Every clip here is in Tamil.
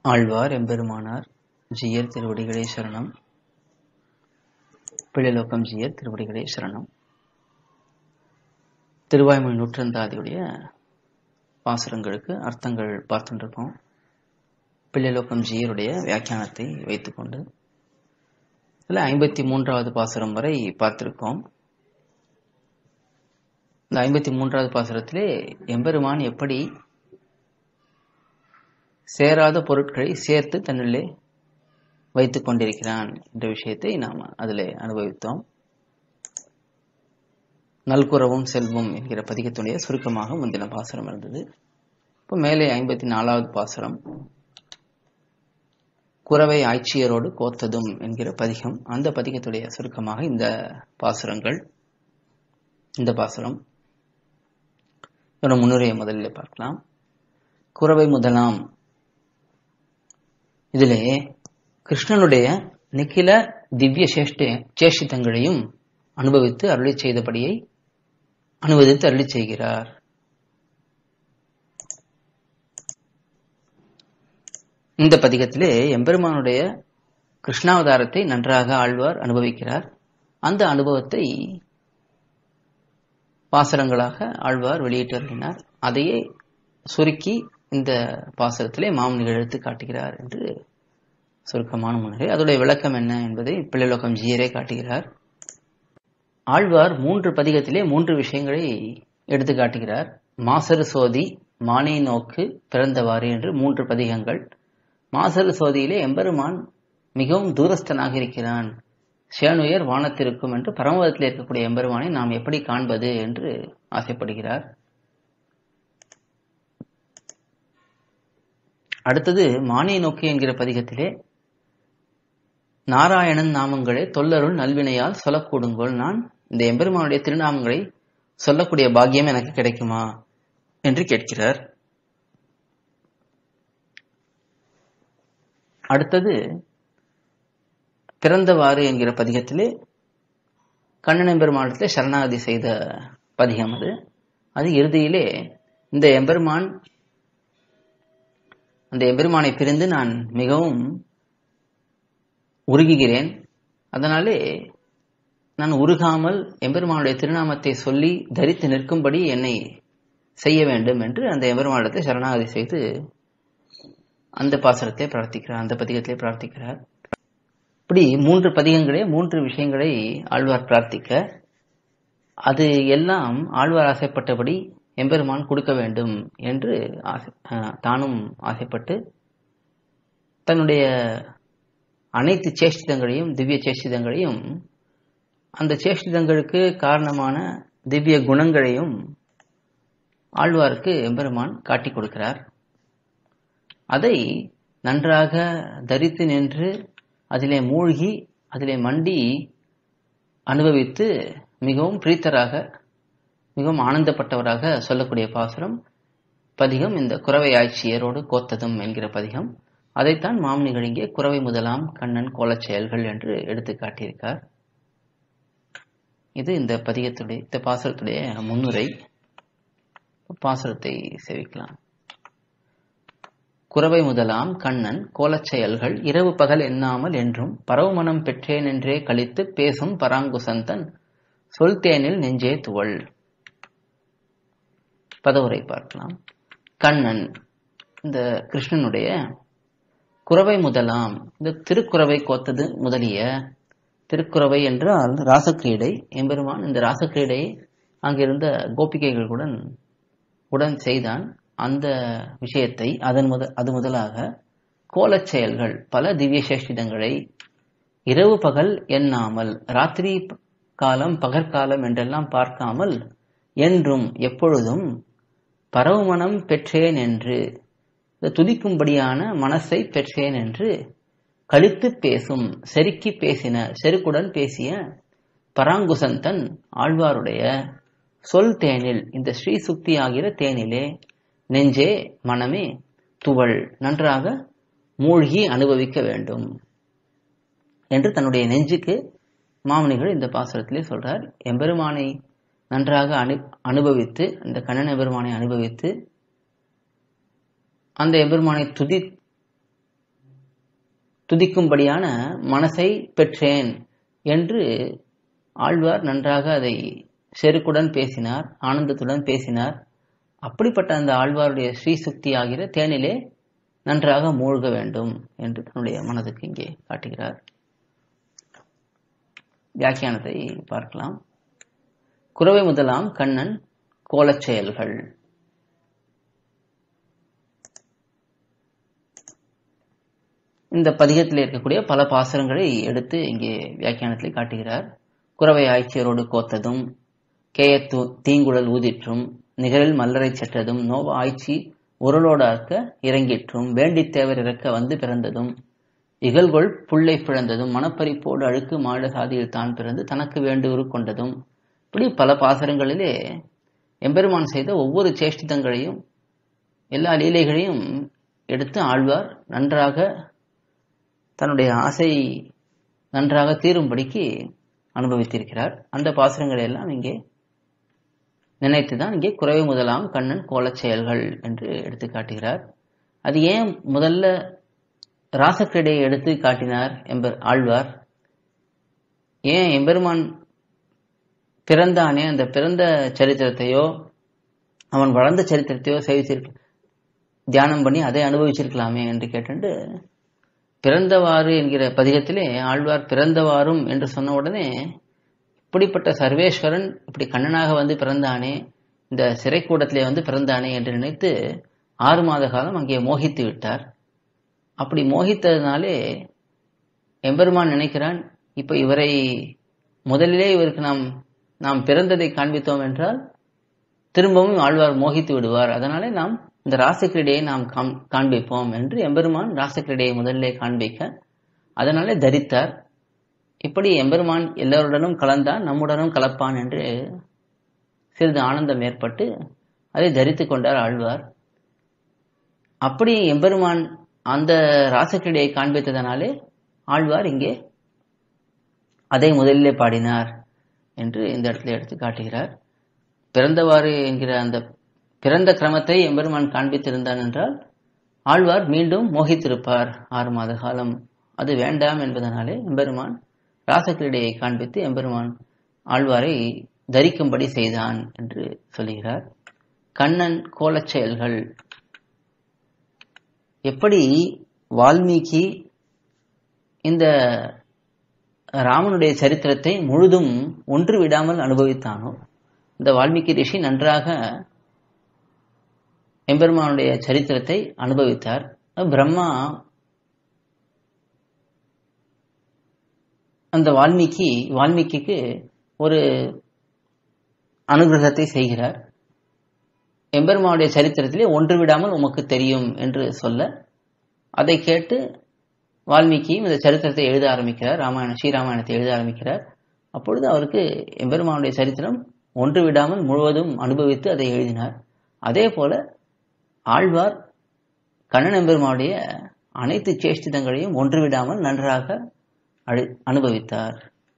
ஆழ்வார் எம்பெருமானார் ஜீயர் திருவடிகளே சரணம் பிள்ளைலோக்கம் ஜீயர் திருவடிகளே சரணம் திருவாய்மொழி நூற்றந்தாதியுடைய பாசுரங்களுக்கு அர்த்தங்கள் பார்த்துருக்கோம் பிள்ளைலோக்கம் ஜீயருடைய வியாக்கியானத்தை வைத்துக்கொண்டு இதில் ஐம்பத்தி மூன்றாவது பாசுரம் வரை பார்த்திருக்கோம் இந்த ஐம்பத்தி மூன்றாவது பாசுரத்திலே எம்பெருமான் எப்படி சேராத பொருட்களை சேர்த்து தன்னிலே வைத்துக் கொண்டிருக்கிறான் என்ற விஷயத்தை நாம் அதில் அனுபவித்தோம் நல்குறவும் செல்வம் என்கிற பதிகத்துடைய சுருக்கமாக முந்தின பாசுரம் இருந்தது இப்போ மேலே ஐம்பத்தி நாலாவது பாசுரம் குறவை ஆட்சியரோடு கோத்ததும் என்கிற பதிகம் அந்த பதிகத்துடைய சுருக்கமாக இந்த பாசுரங்கள் இந்த பாசுரம் இதோட முன்னுரையை முதலில் பார்க்கலாம் குறவை முதலாம் இதிலே கிருஷ்ணனுடைய நிக்கில திவ்ய சேஷ்ட சேஷித்தங்களையும் அனுபவித்து அருளி செய்தபடியை அனுவதித்து அருளி செய்கிறார் இந்த பதிகத்திலே எம்பெருமானுடைய கிருஷ்ணாவதாரத்தை நன்றாக ஆழ்வார் அனுபவிக்கிறார் அந்த அனுபவத்தை பாசரங்களாக ஆழ்வார் வெளியிட்டு அருளினார் அதையே சுருக்கி இந்த பாசரத்திலே மாமுனிகள் எடுத்து காட்டுகிறார் என்று சுருக்கமான முன்னுரை அதோடைய விளக்கம் என்ன என்பதை பிள்ளைலோகம் ஜீயரே காட்டுகிறார் ஆழ்வார் மூன்று பதிகத்திலே மூன்று விஷயங்களை எடுத்து காட்டுகிறார் மாசரு சோதி மானை நோக்கு பிறந்தவாறு என்று மூன்று பதிகங்கள் மாசரு சோதியிலே எம்பெருமான் மிகவும் தூரஸ்தனாக இருக்கிறான் சேனுயர் வானத்திருக்கும் என்று பரமதத்தில் இருக்கக்கூடிய எம்பெருமானை நாம் எப்படி காண்பது என்று ஆசைப்படுகிறார் அடுத்தது மானிய நோக்கி என்கிற பதிகத்திலே நாராயணன் நாமங்களே தொல்லருள் நல்வினையால் சொல்லக்கூடுங்கோள் நான் இந்த எம்பெருமானுடைய திருநாமங்களை சொல்லக்கூடிய பாக்கியம் எனக்கு கிடைக்குமா என்று கேட்கிறார் அடுத்தது பிறந்தவாறு என்கிற பதிகத்திலே கண்ணன் எம்பெருமானத்திலே சரணாகதி செய்த பதிகம் அது அது இறுதியிலே இந்த எம்பெருமான் அந்த எம்பெருமானை பிரிந்து நான் மிகவும் உருகுகிறேன் அதனாலே நான் உருகாமல் எம்பெருமானுடைய திருநாமத்தை சொல்லி தரித்து நிற்கும்படி என்னை செய்ய வேண்டும் என்று அந்த எம்பெருமானத்தை சரணாகதி செய்து அந்த பாசனத்தை பிரார்த்திக்கிறார் அந்த பதிகத்திலே பிரார்த்திக்கிறார் இப்படி மூன்று பதிகங்களே மூன்று விஷயங்களை ஆழ்வார் பிரார்த்திக்க அது எல்லாம் ஆழ்வார் ஆசைப்பட்டபடி எம்பெருமான் கொடுக்க வேண்டும் என்று ஆசை தானும் ஆசைப்பட்டு தன்னுடைய அனைத்து சேஷ்டிதங்களையும் திவ்ய சேஷ்டிதங்களையும் அந்த சேஷ்டிதங்களுக்கு காரணமான திவ்ய குணங்களையும் ஆழ்வாருக்கு எம்பெருமான் காட்டி கொடுக்கிறார் அதை நன்றாக தரித்து நின்று அதிலே மூழ்கி அதிலே மண்டி அனுபவித்து மிகவும் பிரீத்தராக மிகவும் ஆனந்தப்பட்டவராக சொல்லக்கூடிய பாசுரம் பதிகம் இந்த குறவை ஆட்சியரோடு கோத்ததும் என்கிற பதிகம் அதைத்தான் மாமனிகள் இங்கே குறவை முதலாம் கண்ணன் கோலச் செயல்கள் என்று எடுத்து காட்டியிருக்கார் இது இந்த பதிகத்துடைய இந்த பாசுரத்துடைய முன்னுரை பாசுரத்தை சேவிக்கலாம் குறவை முதலாம் கண்ணன் கோலச் செயல்கள் இரவு பகல் எண்ணாமல் என்றும் பரவுமனம் பெற்றேன் என்றே கழித்து பேசும் பராங்குசந்தன் சொல் தேனில் நெஞ்சே துவள் பதவுரை பார்க்கலாம் கண்ணன் இந்த கிருஷ்ணனுடைய குறவை முதலாம் இந்த திருக்குறவை கோத்தது முதலிய திருக்குறவை என்றால் ராசக்கிரீடை எம்பெருமான் இந்த ராசக்கிரீடை அங்கிருந்த கோபிகைகளுடன் உடன் செய்தான் அந்த விஷயத்தை அதன் முத அது முதலாக கோலச் செயல்கள் பல திவ்ய சேஷ்டிதங்களை இரவு பகல் எண்ணாமல் ராத்திரி காலம் பகற்காலம் என்றெல்லாம் பார்க்காமல் என்றும் எப்பொழுதும் பரவுமனம் பெற்றேன் என்று துதிக்கும்படியான மனசை பெற்றேன் என்று கழித்து பேசும் செருக்கி பேசின செருக்குடன் பேசிய பராங்குசந்தன் ஆழ்வாருடைய சொல் தேனில் இந்த ஸ்ரீ சுக்தி ஆகிற தேனிலே நெஞ்சே மனமே துவள் நன்றாக மூழ்கி அனுபவிக்க வேண்டும் என்று தன்னுடைய நெஞ்சுக்கு மாமனிகள் இந்த பாசுரத்திலே சொல்றார் எம்பெருமானை நன்றாக அனு அனுபவித்து அந்த கண்ணன் எம்பெருமானை அனுபவித்து அந்த எம்பெருமானை துதி துதிக்கும்படியான மனசை பெற்றேன் என்று ஆழ்வார் நன்றாக அதை செருக்குடன் பேசினார் ஆனந்தத்துடன் பேசினார் அப்படிப்பட்ட அந்த ஆழ்வாருடைய ஸ்ரீசுக்தி ஆகிற தேனிலே நன்றாக மூழ்க வேண்டும் என்று தன்னுடைய மனதுக்கு இங்கே காட்டுகிறார் வியாக்கியானத்தை பார்க்கலாம் குறவை முதலாம் கண்ணன் கோலச் செயல்கள் இந்த பதிகத்தில் இருக்கக்கூடிய பல பாசுரங்களை எடுத்து இங்கே வியாக்கியானத்தில் காட்டுகிறார் குறவை ஆய்ச்சியரோடு கோத்ததும் கேய தீங்குழல் ஊதிற்றும் நிகழில் மல்லரை செற்றதும் நோவ ஆய்ச்சி உருளோடாக்க இறங்கிற்றும் வேண்டித் தேவர் இறக்க வந்து பிறந்ததும் இகழ்கொள் புள்ளை பிறந்ததும் மனப்பறிப்போடு அழுக்கு மாட சாதியில் தான் பிறந்து தனக்கு வேண்டுரு கொண்டதும் இப்படி பல பாசரங்களிலே எம்பெருமான் செய்த ஒவ்வொரு சேஷ்டிதங்களையும் எல்லா லீலைகளையும் எடுத்து ஆழ்வார் நன்றாக தன்னுடைய ஆசை நன்றாக தீரும்படிக்கு அனுபவித்திருக்கிறார் அந்த பாசுரங்களை எல்லாம் இங்கே நினைத்துதான் இங்கே குறைவு முதலாம் கண்ணன் கோலச் செயல்கள் என்று எடுத்து காட்டுகிறார் அது ஏன் முதல்ல ராசக்கிரடையை எடுத்து காட்டினார் என்பர் ஆழ்வார் ஏன் எம்பெருமான் பிறந்தானே அந்த பிறந்த சரித்திரத்தையோ அவன் வளர்ந்த சரித்திரத்தையோ சேவிச்சிருக்க தியானம் பண்ணி அதை அனுபவிச்சிருக்கலாமே என்று கேட்டு பிறந்தவாறு என்கிற பதிகத்திலே ஆழ்வார் பிறந்தவாறும் என்று சொன்ன உடனே இப்படிப்பட்ட சர்வேஸ்வரன் இப்படி கண்ணனாக வந்து பிறந்தானே இந்த சிறைக்கூடத்திலே வந்து பிறந்தானே என்று நினைத்து ஆறு மாத காலம் அங்கே மோகித்து விட்டார் அப்படி மோகித்ததுனாலே எம்பெருமான் நினைக்கிறான் இப்ப இவரை முதலிலே இவருக்கு நாம் நாம் பிறந்ததை காண்பித்தோம் என்றால் திரும்பவும் ஆழ்வார் மோகித்து விடுவார் அதனாலே நாம் இந்த ராசக்கிரடையை நாம் காண்பிப்போம் என்று எம்பெருமான் ராசக்கிரடையை முதலிலே காண்பிக்க அதனாலே தரித்தார் இப்படி எம்பெருமான் எல்லோருடனும் கலந்தான் நம்முடனும் கலப்பான் என்று சிறிது ஆனந்தம் ஏற்பட்டு அதை தரித்து கொண்டார் ஆழ்வார் அப்படி எம்பெருமான் அந்த ராசக்கிரடையை காண்பித்ததனாலே ஆழ்வார் இங்கே அதை முதலிலே பாடினார் என்று இந்த இடத்துல எடுத்து காட்டுகிறார் பிறந்தவாறு என்கிற அந்த பிறந்த கிரமத்தை எம்பெருமான் காண்பித்திருந்தான் என்றால் ஆழ்வார் மீண்டும் மோகித்திருப்பார் ஆறு மாத காலம் அது வேண்டாம் என்பதனாலே எம்பெருமான் ராசக்கிரடையை காண்பித்து எம்பெருமான் ஆழ்வாரை தரிக்கும்படி செய்தான் என்று சொல்லுகிறார் கண்ணன் கோலச் செயல்கள் எப்படி வால்மீகி இந்த ராமனுடைய சரித்திரத்தை முழுதும் ஒன்று விடாமல் அனுபவித்தானோ இந்த வால்மீகி ரிஷி நன்றாக எம்பெருமானுடைய சரித்திரத்தை அனுபவித்தார் பிரம்மா அந்த வால்மீகி வால்மீகிக்கு ஒரு அனுகிரகத்தை செய்கிறார் எம்பெருமானுடைய சரித்திரத்திலே ஒன்று விடாமல் உமக்கு தெரியும் என்று சொல்ல அதை கேட்டு வால்மீகியும் இந்த சரித்திரத்தை எழுத ஆரம்பிக்கிறார் ராமாயணம் ஸ்ரீராமாயணத்தை எழுத ஆரம்பிக்கிறார் அப்பொழுது அவருக்கு எம்பெருமானுடைய சரித்திரம் ஒன்று விடாமல் முழுவதும் அனுபவித்து அதை எழுதினார் அதே போல ஆழ்வார் கண்ணன் எம்பெருமானுடைய அனைத்து சேஷ்டிதங்களையும் ஒன்று விடாமல் நன்றாக அனுபவித்தார்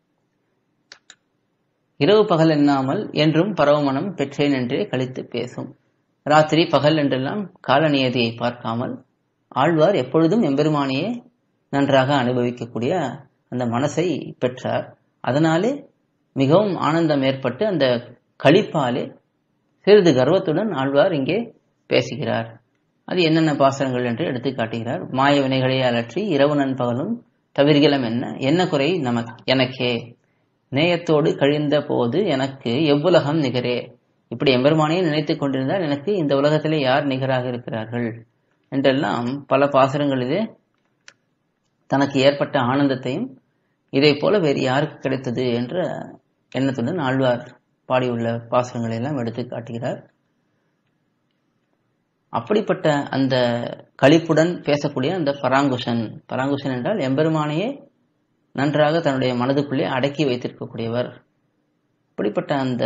இரவு பகல் எண்ணாமல் என்றும் பரவமனம் பெற்றேன் என்றே கழித்து பேசும் ராத்திரி பகல் என்றெல்லாம் கால நியதியை பார்க்காமல் ஆழ்வார் எப்பொழுதும் எம்பெருமானியே நன்றாக அனுபவிக்கக்கூடிய அந்த மனசை பெற்றார் அதனாலே மிகவும் ஆனந்தம் ஏற்பட்டு அந்த களிப்பாலே சிறிது கர்வத்துடன் ஆழ்வார் இங்கே பேசுகிறார் அது என்னென்ன பாசனங்கள் என்று எடுத்து காட்டுகிறார் மாய வினைகளை அலற்றி இரவு நண்பகலும் தவிர்கலம் என்ன என்ன குறை நமக்கு எனக்கே நேயத்தோடு கழிந்த போது எனக்கு எவ்வுலகம் நிகரே இப்படி எம்பெருமானையும் நினைத்துக் கொண்டிருந்தால் எனக்கு இந்த உலகத்திலே யார் நிகராக இருக்கிறார்கள் என்றெல்லாம் பல பாசுரங்களிலே தனக்கு ஏற்பட்ட ஆனந்தத்தையும் இதை போல வேறு யாருக்கு கிடைத்தது என்ற எண்ணத்துடன் ஆழ்வார் பாடியுள்ள பாசுரங்களை எல்லாம் எடுத்து காட்டுகிறார் அப்படிப்பட்ட அந்த களிப்புடன் பேசக்கூடிய அந்த பராங்குஷன் பராங்குஷன் என்றால் எம்பெருமானையே நன்றாக தன்னுடைய மனதுக்குள்ளே அடக்கி வைத்திருக்கக்கூடியவர் அப்படிப்பட்ட அந்த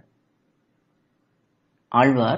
ஆழ்வார்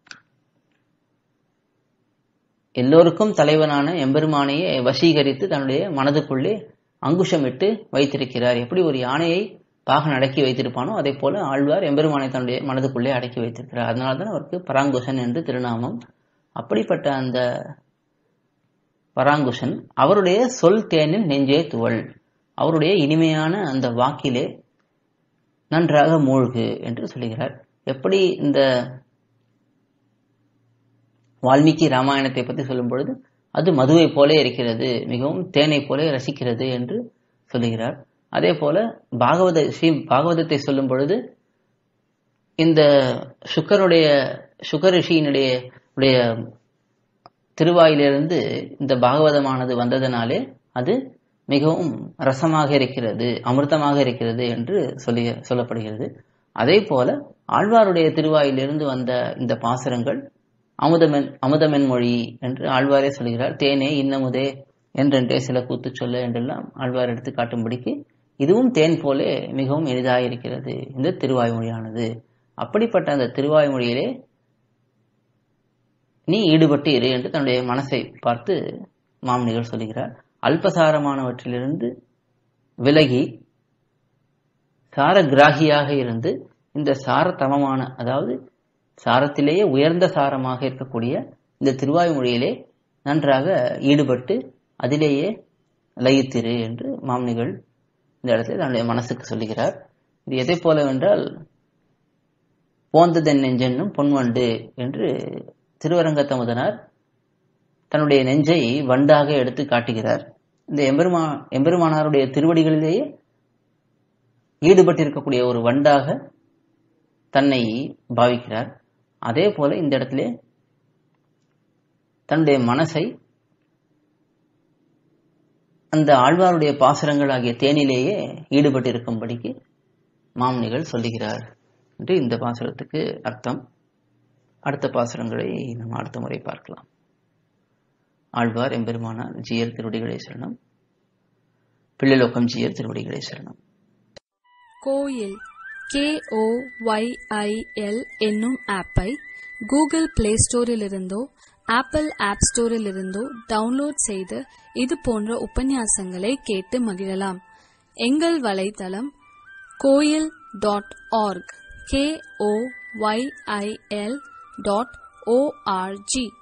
எல்லோருக்கும் தலைவனான எம்பெருமானையே வசீகரித்து தன்னுடைய மனதுக்குள்ளே அங்குஷமிட்டு வைத்திருக்கிறார் எப்படி ஒரு யானையை பாகன் அடக்கி வைத்திருப்பானோ அதே போல ஆழ்வார் எம்பெருமானை தன்னுடைய மனதுக்குள்ளே அடக்கி வைத்திருக்கிறார் அதனால தான் அவருக்கு பராங்குஷன் என்று திருநாமம் அப்படிப்பட்ட அந்த பராங்குஷன் அவருடைய சொல் தேனில் நெஞ்சே துவள் அவருடைய இனிமையான அந்த வாக்கிலே நன்றாக மூழ்கு என்று சொல்லுகிறார் எப்படி இந்த வால்மீகி ராமாயணத்தை பற்றி சொல்லும் பொழுது அது மதுவை போல இருக்கிறது மிகவும் தேனை போல ரசிக்கிறது என்று சொல்லுகிறார் அதே போல பாகவத ஸ்ரீ பாகவதத்தை சொல்லும் பொழுது இந்த சுக்கருடைய சுகர் ரிஷியினுடைய உடைய திருவாயிலிருந்து இந்த பாகவதமானது வந்ததனாலே அது மிகவும் ரசமாக இருக்கிறது அமிர்தமாக இருக்கிறது என்று சொல்லி சொல்லப்படுகிறது அதே போல ஆழ்வாருடைய திருவாயிலிருந்து வந்த இந்த பாசுரங்கள் அமுதமென் அமுதமென் மொழி என்று ஆழ்வாரே சொல்கிறார் தேனே இன்னமுதே என்றென்றே சில கூத்து சொல்ல என்றெல்லாம் ஆழ்வார் எடுத்து காட்டும்படிக்கு இதுவும் தேன் போலே மிகவும் எளிதாக இருக்கிறது இந்த திருவாய்மொழியானது அப்படிப்பட்ட அந்த திருவாய்மொழியிலே நீ ஈடுபட்டு இரு என்று தன்னுடைய மனசை பார்த்து மாமனிகள் சொல்லுகிறார் அல்பசாரமானவற்றிலிருந்து விலகி சார கிராகியாக இருந்து இந்த சாரதமமான அதாவது சாரத்திலேயே உயர்ந்த சாரமாக இருக்கக்கூடிய இந்த திருவாய்மொழியிலே நன்றாக ஈடுபட்டு அதிலேயே லயித்திரு என்று மாமனிகள் இந்த இடத்துல தன்னுடைய மனசுக்கு சொல்லுகிறார் இது எதை போலவென்றால் போந்ததென் நெஞ்சென்னும் பொன்வண்டு என்று திருவரங்கத்தமுதனார் தன்னுடைய நெஞ்சை வண்டாக எடுத்து காட்டுகிறார் இந்த எம்பெருமா எம்பெருமானாருடைய திருவடிகளிலேயே ஈடுபட்டிருக்கக்கூடிய ஒரு வண்டாக தன்னை பாவிக்கிறார் அதே போல இந்த இடத்திலே தன்னுடைய மனசை அந்த ஆழ்வாருடைய பாசுரங்கள் ஆகிய தேனிலேயே ஈடுபட்டிருக்கும்படிக்கு மாமுனிகள் சொல்லுகிறார் என்று இந்த பாசுரத்துக்கு அர்த்தம் அடுத்த பாசுரங்களை நாம் அடுத்த முறை பார்க்கலாம் ஆழ்வார் எம்பெருமானார் ஜியர் திருவடிகளே சரணம் பிள்ளைலோக்கம் ஜியர் திருவடிகளே சரணம் Koyil K O Y I L என்னும் ஆப்பை கூகுள் பிளே ஸ்டோரிலிருந்தோ ஆப்பிள் ஆப் ஸ்டோரிலிருந்தோ டவுன்லோட் செய்து இது போன்ற உபன்யாசங்களை கேட்டு மகிழலாம் எங்கள் வலைத்தளம் Koyil dot org K O Y I L dot O R G